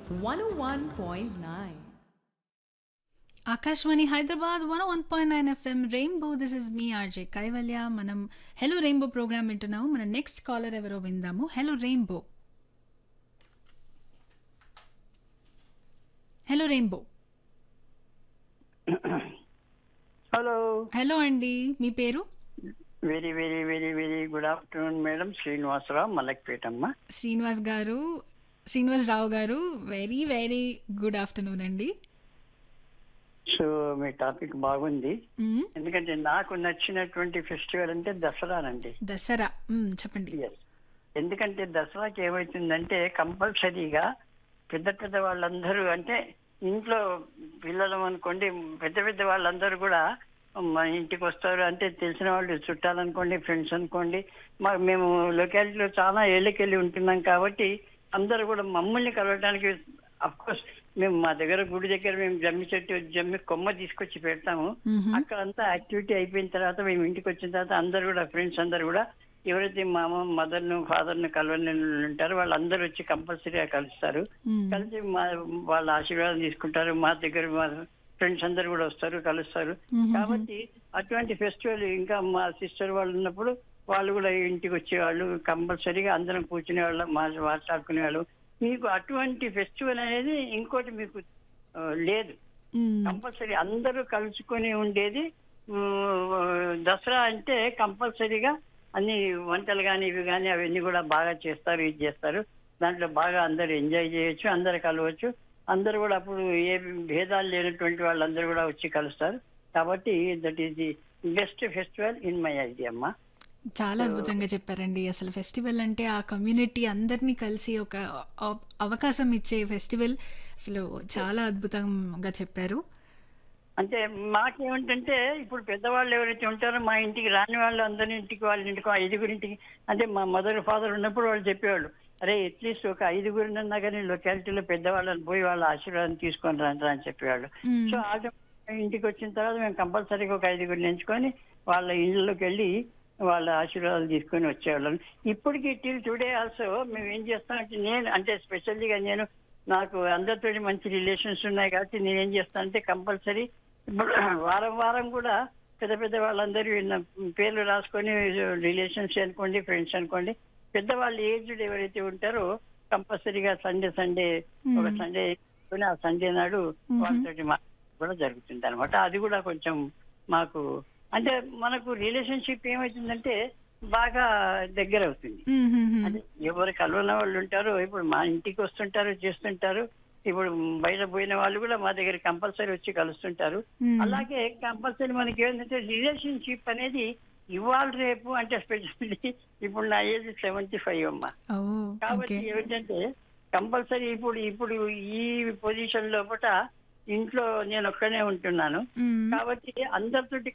101.9. Akashvani Hyderabad one one point nine FM rainbow this is me RJ Kaivalya మనం hello rainbow programme వింటున్నాము మన next caller ఎవరో విందాము hello rainbow hello rainbow hello hello అండి మీ పేరు very very very very good afternoon madam Srinivasa Rao Malakpet అమ్మ శ్రీనివాస్ గారు శ్రీనివాస్ రావు గారు వెరీ వెరీ గుడ్ ఆఫ్టర్నూన్ అండి సో మీ టాపిక్ బాగుంది మ్మ్. ఎందుకంటే నాకు నచ్చినటువంటి ఫెస్టివల్ అంటే దసరానండి దసరా మ్మ్, చెప్పండి Yes. ఎందుకంటే దసరాకి ఏమవుతుందంటే కంపల్సరీగా పెద్ద పెద్ద వాళ్ళందరూ అంటే ఇంట్లో పిల్లలు అనుకోండి పెద్ద పెద్ద వాళ్ళందరూ కూడా మా ఇంటికి వస్తారు అంటే తెలిసిన వాళ్ళు చుట్టాలనుకోండి ఫ్రెండ్స్ అనుకోండి మా మేము లొకాలిటీలో చాలా ఏళ్ళకెళ్ళి ఉంటున్నాం కాబట్టి అందరూ కూడా మమ్మల్ని కలవడానికి కోర్స్ మేము మా దగ్గర గుడి దగ్గర మేము జమ్మి చెట్టు జమ్మి కొమ్మ తీసుకొచ్చి పెడతాము మ్మ్. అక్కడ అంతా యాక్టివిటీ అయిపోయిన తర్వాత మేము ఇంటికి వచ్చిన తర్వాత అందరు కూడా ఫ్రెండ్స్ అందరు కూడా ఎవరైతే మామ మదర్ ను ఫాదర్ ను కలవని ఉంటారో వాళ్ళందరూ వచ్చి కంపల్సరీగా కలుస్తారు మ్మ్. కలిసి మా వాళ్ళ ఆశీర్వాదం తీసుకుంటారు మా దగ్గర మా ఫ్రెండ్స్ అందరు కూడా వస్తారు కలుస్తారు మ్మ్. కాబట్టి అటువంటి ఫెస్టివల్ ఇంకా మా సిస్టర్ వాళ్ళు ఉన్నప్పుడు వాళ్ళు కూడా ఇంటికి వచ్చేవాళ్ళు కంపల్సరీగా అందరం కూర్చునే వాళ్ళం మా మాట్లాడుకునే వాళ్ళు మీకు అటువంటి ఫెస్టివల్ అనేది ఇంకోటి మీకు ఆ, లేదు మ్మ్. కంపల్సరీ అందరూ కలుసుకొని ఉండేది ఉమ్, దసరా అంటే కంపల్సరీగా అన్ని వంటలు కానీ ఇవి కానీ అవన్నీ కూడా బాగా చేస్తారు ఇది చేస్తారు దాంట్లో బాగా అందరూ ఎంజాయ్ చేయొచ్చు అందరు కలవచ్చు అందరూ కూడా అప్పుడు ఏ భేదాలు లేనటువంటి వాళ్ళందరూ కూడా వచ్చి కలుస్తారు కాబట్టి that is the best festival in my idea అమ్మా చాలా అద్భుతంగా చెప్పారండి అసలు ఫెస్టివల్ అంటే ఆ కమ్యూనిటీ అందరినీ కలిసి ఒక అవ- అవకాశం ఇచ్చే ఫెస్టివల్ అసలు చాలా అద్భుతంగా చెప్పారు అంటే మాకేమిటంటే ఇప్పుడు పెద్దవాళ్ళు ఎవరైతే ఉంటారో మా ఇంటికి రాని వాళ్ళు అందరి ఇంటికి వాళ్ళ ఇంటికి ఐదుగురింటికి అంటే మా మదర్ ఫాదర్ ఉన్నప్పుడు వాళ్ళు చెప్పేవాళ్ళు అరే అట్లీస్ట్ ఒక ఐదుగురినన్నా కానీ లొకాలిటీలో పెద్దవాళ్ళని పోయి వాళ్ళ ఆశీర్వాదం తీసుకొని రండి అని చెప్పేవాళ్ళు మ్మ్. సో ఆ ఇంటికి వచ్చిన తర్వాత మేము కంపల్సరీగా ఒక ఐదుగురిని ఎంచుకొని వాళ్ళ ఇళ్ళలోకి వెళ్ళి వాళ్ళ ఆశీర్వాదాలు తీసుకొని వచ్చేవాళ్ళం ఇప్పటికి టిల్ టుడే ఆల్సో మేము ఏం చేస్తామంటే నేను అంటే స్పెషల్లీగా నేను నాకు అందరితో మంచి రిలేషన్స్ ఉన్నాయి కాబట్టి నేను ఏం చేస్తానంటే కంపల్సరీ ఇప్పుడు వారం వారం కూడా పెద్ద పెద్ద వాళ్ళందరూ నా పేర్లు రాసుకొని రిలేషన్స్ అనుకోండి ఫ్రెండ్స్ అనుకోండి పెద్దవాళ్ళు ఏజ్డ్ ఎవరైతే ఉంటారో కంపల్సరీగా సండే సండే ఒక Hmm. సండే ఆ సండే నాడు Mhm. వాళ్ళతోటి మా కూడా జరుగుతుంది అనమాట అది కూడా కొంచెం మాకు అంటే మనకు రిలేషన్షిప్ ఏమవుతుందంటే బాగా దగ్గర అవుతుంది మ్మ్, మ్మ్, మ్మ్. అంటే ఎవరు కలవని వాళ్ళు ఉంటారో ఇప్పుడు మా ఇంటికి వస్తుంటారు చేస్తుంటారు ఇప్పుడు బయట పోయిన వాళ్ళు కూడా మా దగ్గర కంపల్సరీ వచ్చి కలుస్తుంటారు మ్మ్. అలాగే కంపల్సరీ మనకి ఏంటంటే రిలేషన్షిప్ అనేది ఇవాళ రేపు అంటే స్పెషల్లీ ఇప్పుడు నా ఏజ్ సెవెంటీ ఫైవ్ అమ్మా ఓ కాబట్టి ఓకే ఏమిటంటే కంపల్సరీ ఇప్పుడు ఇప్పుడు ఈ పొజిషన్ లోపల ఇంట్లో నేను ఒక్కనే ఉంటున్నాను మ్మ్. కాబట్టి అందరితోటి